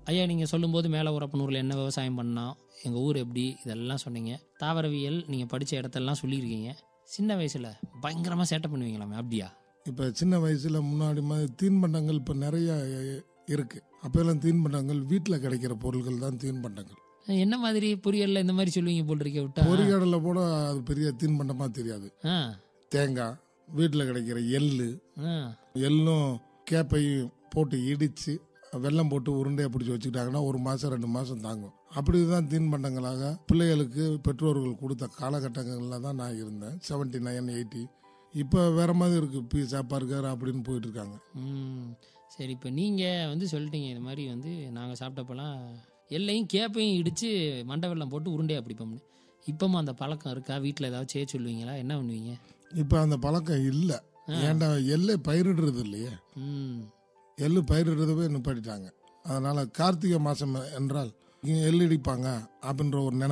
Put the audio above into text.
ஐயா நீங்கள் சொல்லும்போது மேலே உரப்பனூரில் என்ன விவசாயம் பண்ணோம் எங்கள் ஊர் எப்படி இதெல்லாம் சொன்னீங்க தாவரவியல் நீங்கள் படித்த இடத்தெல்லாம் சொல்லியிருக்கீங்க சின்ன வயசில் பயங்கரமாக சேட்டை பண்ணுவீங்களாமே அப்படியா இப்போ சின்ன வயசில் முன்னாடி மாதிரி தீன்பண்டங்கள் இப்போ நிறைய இருக்கு அப்போல்லாம் தீன்பண்டங்கள் வீட்டில் கிடைக்கிற பொருட்கள் தான் தீன்பண்டங்கள் என்ன மாதிரி பொரியல்ல இந்த மாதிரி சொல்லுவீங்க போல் இருக்க விட்டா பொறிகடலை கூட அது பெரிய தீன்பண்டமாக தெரியாது ஆ தேங்காய் வீட்டில் கிடைக்கிற எள்ளு ஆ எள்ளும் கேப்பையும் போட்டு இடித்து வெல்லம் போட்டு உருண்டையை பிடிச்சி வச்சுக்கிட்டாங்கன்னா ஒரு மாதம் ரெண்டு மாதம் தாங்கும் அப்படி தான் தீன்பண்டங்களாக பிள்ளைகளுக்கு பெற்றோர்கள் கொடுத்த காலகட்டங்களில் தான் நான் இருந்தேன் செவன்ட்டி நைன் எயிட்டி இப்போ வேற மாதிரி இருக்கு பீஸா பர்கர் அப்படின்னு போயிட்டு இருக்காங்க ம் சரி இப்போ நீங்கள் வந்து சொல்லிட்டீங்க இது மாதிரி வந்து நாங்கள் சாப்பிட்டப்பெல்லாம் எல்லையும் கேப்பையும் இடித்து மண்டை வெல்லம் போட்டு உருண்டையாக பிடிப்போம்னு இப்போமா அந்த பழக்கம் இருக்கா வீட்டில் ஏதாவது செய்ய சொல்லுவீங்களா என்ன பண்ணுவீங்க இப்போ அந்த பழக்கம் இல்லை ஏன்டா எள்ளை பயிரிடுறது இல்லையே ம் எள்ளு பயிரிடுறதவே நிப்பாட்டிட்டாங்க அதனால கார்த்திகை மாசம் என்றால் இங்க எள்ளு இடிப்பாங்க அப்படின்ற ஒரு நினைப்பு